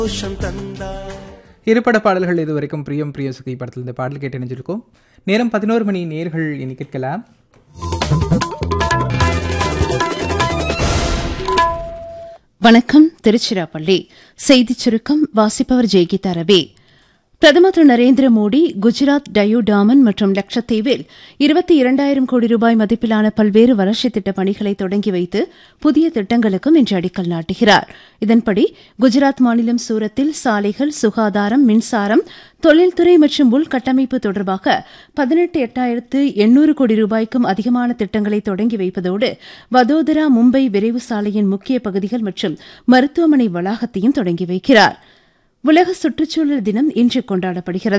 சந்தோஷம் தந்தாய் இருபட பாடல்கள் இதுவரைக்கும் பிரியம் பிரிய சுகி படத்தில் இந்த பாடல் கேட்டு இணைஞ்சிருக்கோம் நேரம் பதினோரு மணி நேர்கள் இனி கேட்கலாம் வணக்கம் திருச்சிராப்பள்ளி செய்திச் சுருக்கம் வாசிப்பவர் ஜெய்கீதா ரவி பிரதமர் திரு நரேந்திர மோடி குஜராத் டயூ டாமன் மற்றும் லட்சத்தீவில் இருபத்தி இரண்டாயிரம் கோடி ரூபாய் மதிப்பிலான பல்வேறு வளர்ச்சித் திட்டப் பணிகளை தொடங்கி வைத்து புதிய திட்டங்களுக்கும் இன்று அடிக்கல் நாட்டுகிறார் இதன்படி குஜராத் மாநிலம் சூரத்தில் சாலைகள் சுகாதாரம் மின்சாரம் தொழில்துறை மற்றும் உள்கட்டமைப்பு தொடர்பாக பதினெட்டு எட்டாயிரத்து எண்ணூறு கோடி ரூபாய்க்கும் அதிகமான திட்டங்களை தொடங்கி வைப்பதோடு வதோதரா மும்பை விரைவு சாலையின் முக்கிய பகுதிகள் மற்றும் மருத்துவமனை வளாகத்தையும் தொடங்கி வைக்கிறார் உலக சுற்றுச்சூழல் தினம் இன்று கொண்டாடப்படுகிறது